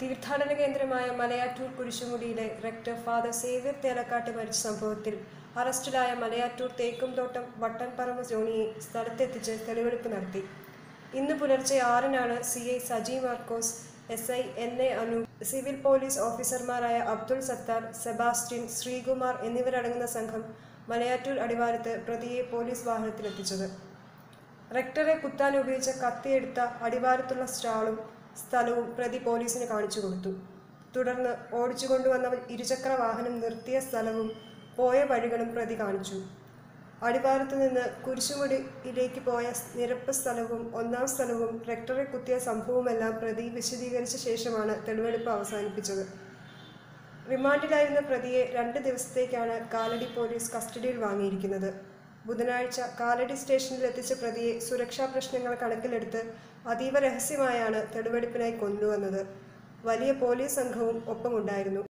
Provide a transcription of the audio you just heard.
തീർത്ഥാടന കേന്ദ്രമായ മലയാറ്റൂർ കുരിശുമുടിയിലെ റെക്ടർ ഫാദർ സേവ്യർ തേലക്കാട്ട് മരിച്ച സംഭവത്തിൽ അറസ്റ്റിലായ മലയാറ്റൂർ തേക്കുംതോട്ടം വട്ടൻപറമ്പ് ജോണിയെ സ്ഥലത്തെത്തിച്ച് തെളിവെടുപ്പ് നടത്തി ഇന്ന് പുലർച്ചെ ആറിനാണ് C I Saji Markose S I N A Anu civil police ഓഫീസർമാരായ അബ്ദുൾ സത്താർ സെബാസ്റ്റ്യൻ ശ്രീകുമാർ എന്നിവരടങ്ങുന്ന സംഘം മലയാറ്റൂർ അടിവാരത്ത് പ്രതിയെ പോലീസ് വാഹനത്തിലെത്തിച്ചത് റെക്ടറെ കുത്താൻ ഉപയോഗിച്ച കത്തിയെടുത്ത അടിവാരത്തുള്ള സ്റ്റാളും സ്ഥലവും പ്രതി പോലീസിന് കാണിച്ചു കൊടുത്തു തുടർന്ന് ഓടിച്ചു കൊണ്ടുവന്ന ഇരുചക്ര വാഹനം നിർത്തിയ സ്ഥലവും പോയ വഴികളും പ്രതി കാണിച്ചു അടിവാരത്തു നിന്ന് കുരിശുമുടിയിലേക്ക് പോയ നിരപ്പ് സ്ഥലവും ഒന്നാം സ്ഥലവും റെക്ടറെ കുത്തിയ സംഭവവുമെല്ലാം പ്രതി വിശദീകരിച്ച ശേഷമാണ് തെളിവെടുപ്പ് അവസാനിപ്പിച്ചത് റിമാൻഡിലായിരുന്ന പ്രതിയെ രണ്ട് ദിവസത്തേക്കാണ് കാലടി പോലീസ് കസ്റ്റഡിയിൽ വാങ്ങിയിരിക്കുന്നത് ബുധനാഴ്ച കാലടി സ്റ്റേഷനിൽ എത്തിച്ച പ്രതിയെ സുരക്ഷാ പ്രശ്നങ്ങൾ കണക്കിലെടുത്ത് അതീവ രഹസ്യമായാണ് തെളിവെടുപ്പിനായി കൊണ്ടുവന്നത് വലിയ പോലീസ് സംഘവും ഒപ്പമുണ്ടായിരുന്നു